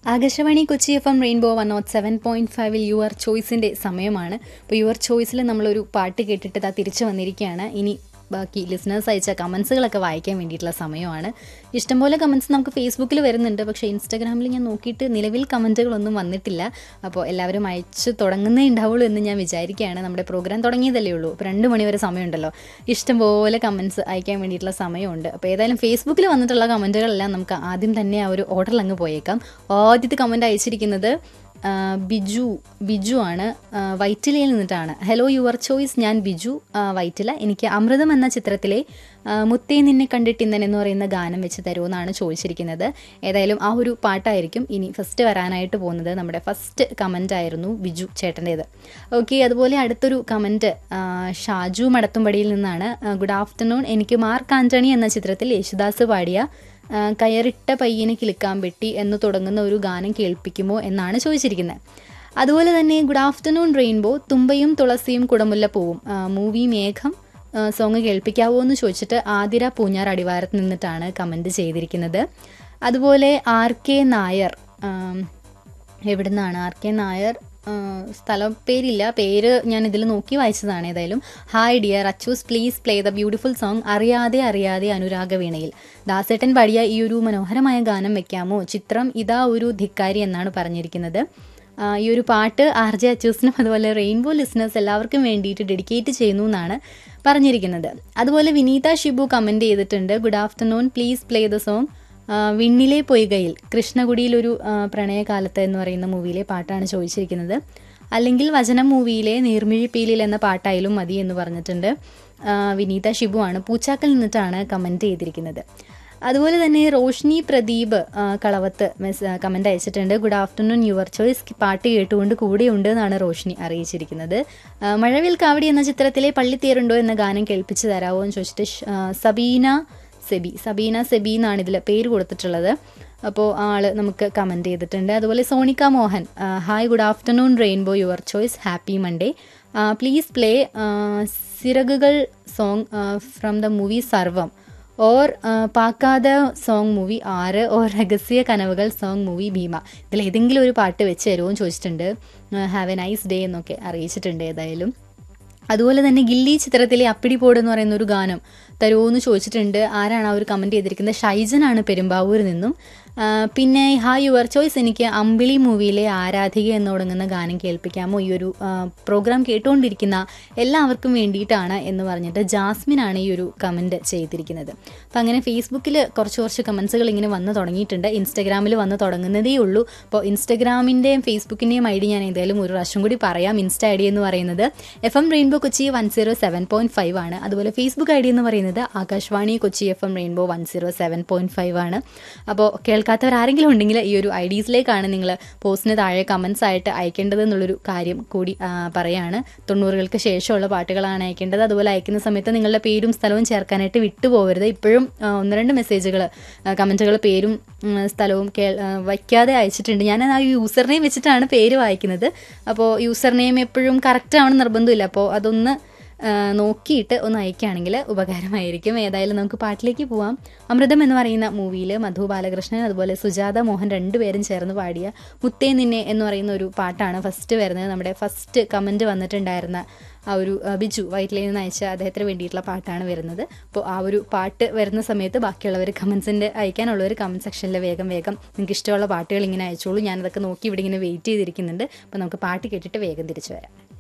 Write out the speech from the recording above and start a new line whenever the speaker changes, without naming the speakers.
Akashvani Kochi F M Rainbow one nought seven point ഫൈവിൽ your ചോയ്സിൻ്റെ സമയമാണ് അപ്പോൾ യുവർ ചോയ്സിൽ നമ്മളൊരു പാട്ട് കേട്ടിട്ട് ഇതാ തിരിച്ചു വന്നിരിക്കുകയാണ് ഇനി ബാക്കി ലിസണേഴ്സ് അയച്ച കമൻസുകളൊക്കെ വായിക്കാൻ വേണ്ടിയിട്ടുള്ള സമയമാണ് ഇഷ്ടംപോലെ കമൻസ് നമുക്ക് ഫേസ്ബുക്കിൽ വരുന്നുണ്ട് പക്ഷേ ഇൻസ്റ്റാഗ്രാമിൽ ഞാൻ നോക്കിയിട്ട് നിലവിൽ കമൻറ്റുകളൊന്നും വന്നിട്ടില്ല അപ്പോൾ എല്ലാവരും അയച്ചു തുടങ്ങുന്നേ ഉണ്ടാവുള്ളൂ എന്ന് ഞാൻ വിചാരിക്കുകയാണ് നമ്മുടെ പ്രോഗ്രാം തുടങ്ങിയതല്ലേ ഉള്ളൂ അപ്പോൾ രണ്ട് മണി വരെ സമയമുണ്ടല്ലോ ഇഷ്ടംപോലെ കമൻസ് അയക്കാൻ വേണ്ടിയിട്ടുള്ള സമയമുണ്ട് അപ്പോൾ ഏതായാലും ഫേസ്ബുക്കിൽ വന്നിട്ടുള്ള കമൻറ്റുകളെല്ലാം നമുക്ക് ആദ്യം തന്നെ ആ ഒരു ഓർഡറിൽ അങ്ങ് പോയേക്കാം ആദ്യത്തെ കമൻറ്റ് അയച്ചിരിക്കുന്നത് ആ, ബിജു ബിജു ആണ് ആ, വൈറ്റിലയിൽ നിന്നിട്ടാണ് ഹലോ യുവർ ചോയ്സ് ഞാൻ ബിജു ആ, വൈറ്റില എനിക്ക് അമൃതം എന്ന ചിത്രത്തിലെ ആ, മുത്തേ നിന്നെ കണ്ടിട്ടിന്നൻ എന്ന് പറയുന്ന ഗാനം വെച്ച് തരുമെന്നാണ് ചോദിച്ചിരിക്കുന്നത് ഏതായാലും ആ ഒരു പാട്ടായിരിക്കും ഇനി ഫസ്റ്റ് വരാനായിട്ട് പോകുന്നത് നമ്മുടെ ഫസ്റ്റ് കമൻ്റ് ആയിരുന്നു ബിജു ചേട്ടൻ്റേത് ഓക്കെ അതുപോലെ അടുത്തൊരു കമൻറ്റ് ഷാജു മടത്തുംപടിയിൽ നിന്നാണ് ഗുഡ് ആഫ്റ്റർനൂൺ എനിക്ക് മാർക്ക് ആൻ്റണി എന്ന ചിത്രത്തിൽ യേശുദാസ് പാടിയ ആ, കയറിട്ട പയ്യന് കിളിക്കാൻ പെട്ടി എന്ന് തുടങ്ങുന്ന ഒരു ഗാനം കേൾപ്പിക്കുമോ എന്നാണ് ചോദിച്ചിരിക്കുന്നത് അതുപോലെ തന്നെ ഗുഡ് ആഫ്റ്റർനൂൺ റെയിൻബോ തുമ്പയും തുളസിയും കുടമുല്ലപ്പൂവും ആ, മൂവി മേഘം ആ, സോങ് കേൾപ്പിക്കാവോ എന്ന് ചോദിച്ചിട്ട് ആതിര പൂഞ്ഞാർ അടിവാരത്ത് നിന്നിട്ടാണ് കമൻറ്റ് ചെയ്തിരിക്കുന്നത് അതുപോലെ ആർ കെ നായർ ആം, എവിടുന്നാണ് ആർ കെ നായർ ആ, സ്ഥലം പേരില്ല പേര് ഞാൻ ഇതിൽ നോക്കി വായിച്ചതാണ് ഏതായാലും hi dear Achoos please play the beautiful song അറിയാതെ അറിയാതെ അനുരാഗവീണയിൽ ദാസേട്ടൻ പാടിയ ഈ ഒരു മനോഹരമായ ഗാനം വെക്കാമോ ചിത്രം ഇതാ ഒരു ധിക്കാരി എന്നാണ് പറഞ്ഞിരിക്കുന്നത് ആ, ഈ ഒരു പാട്ട് ആർ ജെ അച്ചൂസിനും അതുപോലെ റെയിൻബോ ലിസണേഴ്സ് എല്ലാവർക്കും വേണ്ടിയിട്ട് ഡെഡിക്കേറ്റ് ചെയ്യുന്നു എന്നാണ് പറഞ്ഞിരിക്കുന്നത് അതുപോലെ വിനീത ഷിബു കമൻറ്റ് ചെയ്തിട്ടുണ്ട് good afternoon please play the song ആ, വിണ്ണിലെ പൊയ്കയിൽ കൃഷ്ണകുടിയിലൊരു ആ, പ്രണയകാലത്ത് എന്ന് പറയുന്ന മൂവിയിലെ പാട്ടാണ് ചോദിച്ചിരിക്കുന്നത് അല്ലെങ്കിൽ വചനം മൂവിയിലെ നീർമിഴിപ്പീലിൽ എന്ന പാട്ടായാലും മതി എന്ന് പറഞ്ഞിട്ടുണ്ട് ആ, വിനീത ഷിബു ആണ് പൂച്ചാക്കൽ നിന്നിട്ടാണ് കമൻറ്റ് ചെയ്തിരിക്കുന്നത് അതുപോലെ തന്നെ റോഷ്നി പ്രദീപ് ആ, കളവത്ത് മെസ് കമൻ്റ് അയച്ചിട്ടുണ്ട് ഗുഡ് ആഫ്റ്റർനൂൺ യുവർ ചോയ്സ് പാട്ട് കേട്ടുകൊണ്ട് കൂടെയുണ്ട് എന്നാണ് റോഷ്നി അറിയിച്ചിരിക്കുന്നത് ആ, മഴവിൽ കാവടി എന്ന ചിത്രത്തിലെ പള്ളിത്തേറുണ്ടോ എന്ന ഗാനം കേൾപ്പിച്ച് തരാമോ എന്ന് ചോദിച്ചിട്ട് ഷ്- ആ, സബീന സെബി സബീന സെബി എന്നാണ് ഇതിൽ പേര് കൊടുത്തിട്ടുള്ളത് അപ്പോൾ ആള് നമുക്ക് കമൻറ്റ് ചെയ്തിട്ടുണ്ട് അതുപോലെ സോണിക്ക മോഹൻ ആ, hi good afternoon Rainbow your choice happy Monday please play സിറകുകൾ song from the movie Sarvam or പാക്കാത സോങ് മൂവി ആറ് ഓർ രഹസ്യ കനവുകൾ സോങ് മൂവി ഭീമ ഇതിൽ ഏതെങ്കിലും ഒരു പാട്ട് വെച്ച് തരുമോ എന്ന് ചോദിച്ചിട്ടുണ്ട് ഹാവ് എ നൈസ് ഡേ എന്നൊക്കെ അറിയിച്ചിട്ടുണ്ട് ഏതായാലും അതുപോലെ തന്നെ ഗില്ലി ചിത്രത്തിലെ അപ്പിടിപോട് എന്ന് പറയുന്ന ഒരു ഗാനം തരുമോ എന്ന് ചോദിച്ചിട്ടുണ്ട് ആരാണ് ആ ഒരു കമൻറ്റ് ചെയ്തിരിക്കുന്നത് ഷൈജനാണ് പെരുമ്പാവൂരിൽ നിന്നും ആ, പിന്നെ ഹായ് യുവർ ചോയ്സ് എനിക്ക് അമ്പിളി മൂവിയിലെ ആരാധിക എന്ന് തുടങ്ങുന്ന ഗാനം കേൾപ്പിക്കാമോ ഈ ഒരു ആ, പ്രോഗ്രാം കേട്ടുകൊണ്ടിരിക്കുന്ന എല്ലാവർക്കും വേണ്ടിയിട്ടാണ് എന്ന് പറഞ്ഞിട്ട് ജാസ്മിനാണ് ഈ ഒരു കമൻറ്റ് ചെയ്തിരിക്കുന്നത് അപ്പം അങ്ങനെ ഫേസ്ബുക്കിൽ കുറച്ച് കുറച്ച് കമൻസുകൾ ഇങ്ങനെ വന്ന് തുടങ്ങിയിട്ടുണ്ട് ഇൻസ്റ്റഗ്രാമിൽ വന്ന് തുടങ്ങുന്നതേ ഉള്ളൂ അപ്പോൾ ഇൻസ്റ്റഗ്രാമിൻ്റെയും ഫേസ്ബുക്കിൻ്റെയും ഐ ഡി ഞാൻ ഏതായാലും ഒരു പ്രാവശ്യം കൂടി പറയാം ഇൻസ്റ്റ ഐ ഡി എന്ന് പറയുന്നത് F M Rainbow Kochi one zero seven point five ആണ് അതുപോലെ ഫേസ്ബുക്ക് ഐ ഡി എന്ന് പറയുന്നത് Akashvani Kochi F M Rainbow one zero seven point five ആണ് അപ്പോൾ കേൾക്കാത്തവർ ആരെങ്കിലും ഉണ്ടെങ്കിൽ ഈ ഒരു ഐ ഡീസിലേക്കാണ് നിങ്ങൾ പോസ്റ്റിന് താഴെ കമൻസ് ആയിട്ട് അയക്കേണ്ടത് എന്നുള്ളൊരു കാര്യം കൂടി ആ, പറയാണ് തൊണ്ണൂറുകൾക്ക് ശേഷമുള്ള പാട്ടുകളാണ് അയക്കേണ്ടത് അതുപോലെ അയക്കുന്ന സമയത്ത് നിങ്ങളുടെ പേരും സ്ഥലവും ചേർക്കാനായിട്ട് വിട്ടുപോകരുത് ഇപ്പോഴും ആ, ഒന്ന് രണ്ട് മെസ്സേജുകൾ കമൻറ്റുകൾ പേരും ഉം, സ്ഥലവും കേ ആ, വയ്ക്കാതെ അയച്ചിട്ടുണ്ട് ഞാൻ ആ യൂസർ നെയിം വെച്ചിട്ടാണ് പേര് വായിക്കുന്നത് അപ്പോൾ യൂസർ നെയിം എപ്പോഴും കറക്റ്റ് ആവണം നിർബന്ധമില്ല അപ്പോൾ അതൊന്ന് ആ, നോക്കിയിട്ട് ഒന്ന് അയക്കുകയാണെങ്കിൽ ഉപകാരമായിരിക്കും ഏതായാലും നമുക്ക് പാട്ടിലേക്ക് പോവാം അമൃതം എന്ന് പറയുന്ന മൂവിയിൽ മധു ബാലകൃഷ്ണൻ അതുപോലെ സുജാത മോഹൻ രണ്ടുപേരും ചേർന്ന് പാടിയ മുത്തേ നിന്നെ എന്ന് പറയുന്ന ഒരു പാട്ടാണ് ഫസ്റ്റ് വരുന്നത് നമ്മുടെ ഫസ്റ്റ് കമൻറ്റ് വന്നിട്ടുണ്ടായിരുന്ന ആ ഒരു ആ, ബിജു വൈറ്റിലയിൽ നിന്ന് അയച്ച അദ്ദേഹത്തിന് വേണ്ടിയിട്ടുള്ള പാട്ടാണ് വരുന്നത് അപ്പോൾ ആ ഒരു പാട്ട് വരുന്ന സമയത്ത് ബാക്കിയുള്ളവർ കമൻസിൻ്റെ അയക്കാനുള്ളവർ കമൻറ്റ് സെക്ഷനിൽ വേഗം വേഗം നിങ്ങൾക്ക് ഇഷ്ടമുള്ള പാട്ടുകൾ ഇങ്ങനെ അയച്ചോളൂ ഞാനതൊക്കെ നോക്കി ഇവിടെ ഇങ്ങനെ വെയിറ്റ് ചെയ്തിരിക്കുന്നുണ്ട് അപ്പോൾ നമുക്ക് പാട്ട് കേട്ടിട്ട് വേഗം തിരിച്ചു വരാം